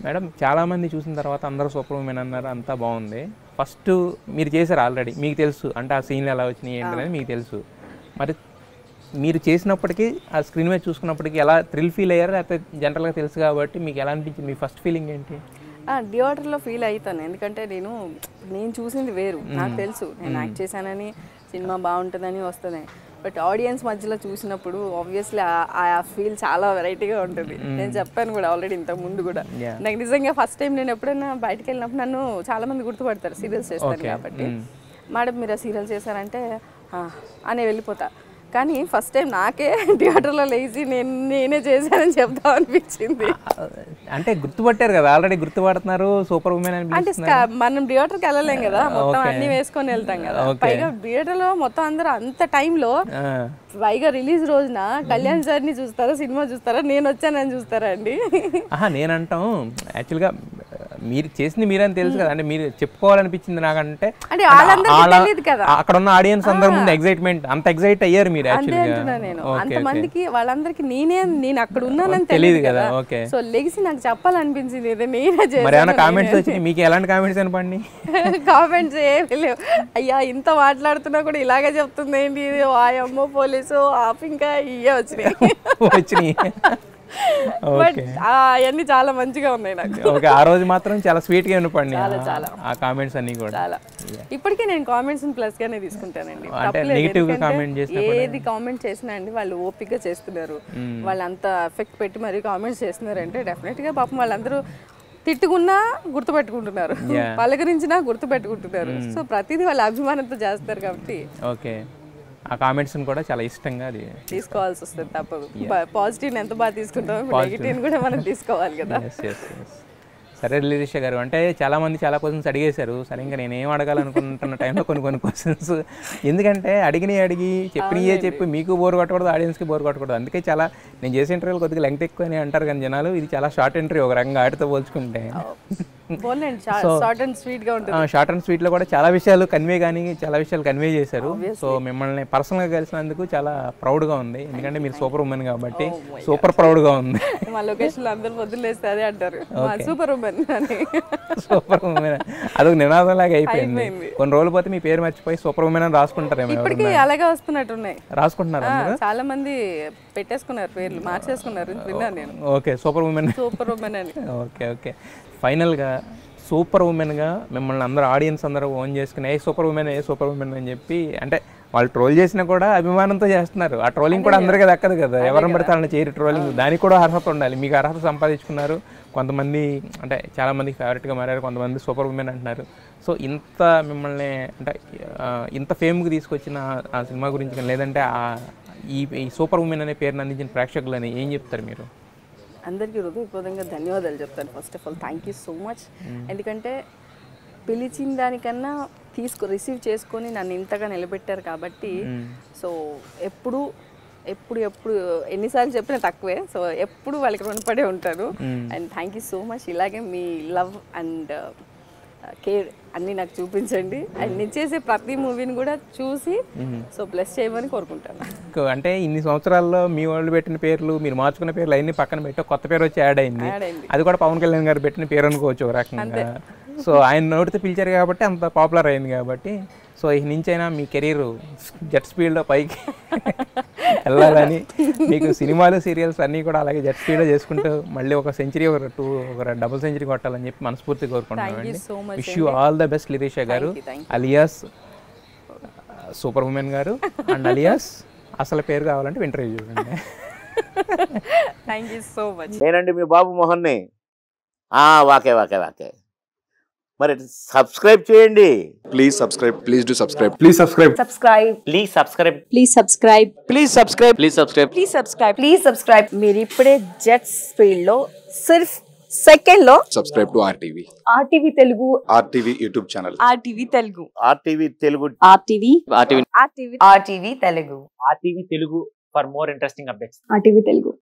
Madam చాలా మంది చూసిన తర్వాత అందరూ సూపర్ ఉమెన్ అన్నారు అంతా బాగుంది ఫస్ట్ మీరు చేశారు ఆల్రెడీ మీకు తెలుసు అంటే ఆ సీన్లు ఎలా వచ్చినాయి ఏంటనేది మీకు తెలుసు మరి మీరు చేసినప్పటికీ ఆ స్క్రీన్ మీద చూసుకున్నప్పటికీ ఎలా థ్రిల్ ఫీల్ అయ్యారు లేకపోతే జనరల్గా తెలుసు కాబట్టి మీకు ఎలా అనిపించింది మీ ఫస్ట్ ఫీలింగ్ ఏంటి థియేటర్లో ఫీల్ అవుతాను ఎందుకంటే నేను నేను చూసింది వేరు నాకు తెలుసు నేను యాక్ట్ చేశానని సినిమా బాగుంటుందని వస్తుంది బట్ ఆడియన్స్ మధ్యలో చూసినప్పుడు ఆబ్వియస్లీ ఆ ఫీల్ చాలా వెరైటీగా ఉంటుంది నేను చెప్పాను కూడా ఆల్రెడీ ఇంతకు ముందు కూడా Yeah. నాకు నిజంగా ఫస్ట్ టైం నేను ఎప్పుడైనా బయటకు వెళ్ళినప్పుడు నన్ను చాలా మంది గుర్తుపడతారు సీరియల్స్ చేస్తాను Okay. కాబట్టి Mm. మేడం మీరు ఆ సీరియల్ చేశారంటే "ఆ" అని వెళ్ళిపోతా కానీ ఫస్ట్ టైం నాకే థియేటర్లో లేచి నేను నేనే చేశానని చెప్తాం అనిపించింది అంటే గుర్తుపట్టారు కదా ఆల్రెడీ గుర్తుపడుతున్నారు సూపర్ ఉమెన్ అని అంటే పిలుస్తున్నారు. స్కా- మనం థియేటర్కి వెళ్ళలేం కదా మొత్తం Okay. అన్ని వేసుకొని వెళ్తాం కదా Okay. పైగా థియేటర్ లో మొత్తం అందరూ అంత టైంలో ఆ, పైగా రిలీజ్ రోజున కళ్యాణ్ సార్ ని చూస్తారా సినిమా చూస్తారా నేను వచ్చానని చూస్తారా అండి ఆహా నేను అంటాం యాక్చువల్గా మీరు చేసింది మీరని తెలుసు కదా అంటే మీరు చెప్పుకోవాలనిపించింది నాకంటే అంటే వాళ్ళందరికీ వాళ్ళ- తెలియదు కదా. అక్కడ ఉన్న ఆడియన్స్ అందరి ముందు ఎగ్జైట్మెంట్ అంత ఎగ్జైట్ అయ్యారు మీరు అంతే యాక్చువల్గా అంటున్నా నేను అంతమందికి వాళ్ళందరికి నేనే నేను అక్కడ ఉన్నానని తెలీదు తెలియదు కదా, కదా okay. సో లెగిసి నాకు చెప్పాలనిపించింది ఏదో నేనే మరి ఏమైనా చేశాను కామెంట్స్ వచ్చినాయి మీకు ఎలాంటి కామెంట్స్ అనిపండి కామెంట్స్ ఏమి లేవు అయ్యా ఇంత మాట్లాడుతున్నా కూడా ఇలాగే చెప్తుంది ఏంటి ఇది వాయమ్మో పోలీసు ఆఫ్ ఇంకా ఇవే వచ్చినాయి వచ్చినాయి బట్ ఓకే అవన్నీ చాలా మంచిగా ఉన్నాయి నాకు ఓకే ఆ రోజు మాత్రం చాలా స్వీట్ గా వినపండి చాలా, చాలా. ఆ కామెంట్స్ అన్ని కూడా చాలా ఇప్పటికీ నేను కామెంట్స్ ప్లస్ గానే తీసుకుంటానండి అంటే తప్పులేదు. negative గా ఎందుకంటే comment చేసినా కూడా- ఏది కామెంట్ చేసినా అండి వాళ్ళు ఓపిక చేస్తున్నారు వాళ్ళు అంత ఎఫెక్ట్ పెట్టి మరీ కామెంట్స్ చేస్తున్నారు అంటే డెఫినెట్ గా పాపం వాళ్ళందరూ తిట్టుకున్నా గుర్తుపెట్టుకుంటున్నారు Yeah. పలకరించినా గుర్తుపెట్టుకుంటున్నారు సో ప్రతిదీ వాళ్ళ అభిమానంతో చేస్తారు కాబట్టి ఓకే ఆ కామెంట్స్ కూడా చాలా ఇష్టంగా అది తీసుకోవాల్సి వస్తుంది తప్పదు పాజిటివ్ ఎంత బాగా తీసుకుంటామో నెగిటివ్ కూడా మనం తీసుకోవాలి కదా ఎస్ ఎస్ ఎస్ సరే లిరీష గారు అంటే చాలా మంది చాలా క్వశ్చన్స్ అడిగేశారు సరే ఇంకా నేను ఏం అడగాలనుకుంటున్న టైంలో కొన్ని కొన్ని క్వశ్చన్స్ ఎందుకంటే అడిగినవి అడిగి చెప్పినయే చెప్పి మీకు బోర్ కొట్టకూడదు ఆడియన్స్కి బోర్ కొట్టకూడదు అందుకే చాలా నేను చేసే ఇంటర్వ్యూలు కొద్దిగా లెంగ్త్ ఎక్కువ అని అంటారు కానీ జనాలు ఇది చాలా షార్ట్ ఇంటర్వ్యూ ఒక రకంగా ఆడితో పోల్చుకుంటే పోలేండి షార్ట్ అండ్ స్వీట్ గా ఉంటుంది షార్ట్ అండ్ స్వీట్లో కూడా చాలా విషయాలు కన్వే కానీ చాలా విషయాలు కన్వే చేశారు సో మిమ్మల్ని పర్సనల్గా కలిసినందుకు చాలా ప్రౌడ్గా ఉంది ఎందుకంటే మీరు సూపర్ ఉమెన్ కాబట్టి సూపర్ ప్రౌడ్గా ఉంది మా లొకేషన్ లో అందరు పొద్దున్న లేస్తే అదే అంటారు మా సూపర్ ఉమెన్ అని సూపర్ ఉమెన్ అదొక నినాదం లాగా అయిపోయింది అయిపోయింది. కొన్ని రోజులు పోతే మీ పేరు మర్చిపోయి సూపర్ ఉమెన్ అని రాసుకుంటారేమో ఇప్పటికీ అలాగే వస్తున్నట్టున్నాయి రాసుకుంటున్నారు ఆ, చాలా మంది పెట్టేసుకున్నారు పేర్లు మార్చేసుకున్నారు విన్నాను నేను okay super women super women అని ఓకే ఓకే ఫైనల్గా సూపర్ ఉమెన్గా మిమ్మల్ని అందరూ ఆడియన్స్ అందరూ ఓన్ చేసుకుని a super women a super women అని చెప్పి అంటే వాళ్ళు ట్రోల్ చేసినా కూడా అభిమానంతో చేస్తున్నారు ఆ ట్రోలింగ్ కూడా అందరికీ దక్కదు కదా ఎవరిని పడితే వాళ్ళని చేయరు ట్రోలింగ్ దానికి కూడా అర్హత ఉండాలి మీకు అర్హత సంపాదించుకున్నారు కొంతమంది అంటే చాలా మందికి ఫేవరెట్గా మారారు కొంతమంది సూపర్ ఉమెన్ అంటున్నారు సో ఇంత మిమ్మల్ని అంటే ఆ, ఇంత ఫేమ్కి తీసుకొచ్చిన ఆ సినిమా గురించి కానీ లేదంటే ఆ ఈ ఈ సూపర్ ఉమెన్ అనే పేరుని అందించిన ప్రేక్షకులని ఏం చెప్తారు మీరు అందరికీ హృదయపూర్వకంగా ధన్యవాదాలు చెప్తాను first of all thank you so much ఎందుకంటే పిలిచిన దానికన్నా తీసుకు రిసీవ్ చేసుకొని నన్ను ఇంతగా నిలబెట్టారు కాబట్టి సో ఎప్పుడు ఎప్పుడు ఎప్పుడు ఎన్నిసార్లు చెప్పినా తక్కువే సో ఎప్పుడు వాళ్ళకి రుణపడే ఉంటాను and thank you so much ఇలాగే మీ లవ్ అండ్ కేర్ అన్నీ నాకు చూపించండి అండ్ నేను చేసే ప్రతి మూవీని కూడా చూసి సో బ్లెస్ చేయమని కోరుకుంటాను మీకు అంటే ఇన్ని సంవత్సరాల్లో మీ వాళ్ళు పెట్టిన పేర్లు మీరు మార్చుకున్న పేర్లు అన్ని పక్కన పెట్టి ఒక కొత్త పేరు వచ్చి యాడ్ అయింది యాడ్ అయింది అది కూడా పవన్ కళ్యాణ్ గారు పెట్టిన పేరు అనుకోవచ్చు ఒక రకంగా సో ఆయన నోటితో పిలిచారు కాబట్టి అంత పాపులర్ అయింది కాబట్టి సో ఈ నుంచైనా మీ కెరీర్ జెట్ స్పీడ్లో పైకి వెళ్ళాలని మీకు సినిమాలు సీరియల్స్ అన్నీ కూడా అలాగే జెట్ స్పీడ్లో చేసుకుంటూ మళ్ళీ ఒక సెంచరీ ఒక టూ ఒక డబుల్ సెంచరీ కొట్టాలని చెప్పి మనస్ఫూర్తిగా కోరుకుంటున్నామండి so much wish you all the best Lirisha garu you, thank alias super women garu and alias అసలు పేరు కావాలంటే ఇంటర్వ్యూ చూడండి థ్యాంక్ యూ సో మచ్ నేనండి మీ బాబు మోహన్ని ఆ, వాకే వాకే వాకే మరి సబ్స్క్రైబ్ చేయండి Please subscribe. Please do subscribe. Please subscribe. subscribe please subscribe please subscribe please subscribe please subscribe please subscribe please subscribe మీరు ఇప్పుడే జెట్స్ ఫీల్డ్ లో సిర్ఫ్ సెకండ్ లో Subscribe to RTV. RTV Telugu RTV YouTube channel. RTV Telugu RTV Telugu RTV RTV RTV RTV Telugu RTV Telugu for more interesting updates RTV Telugu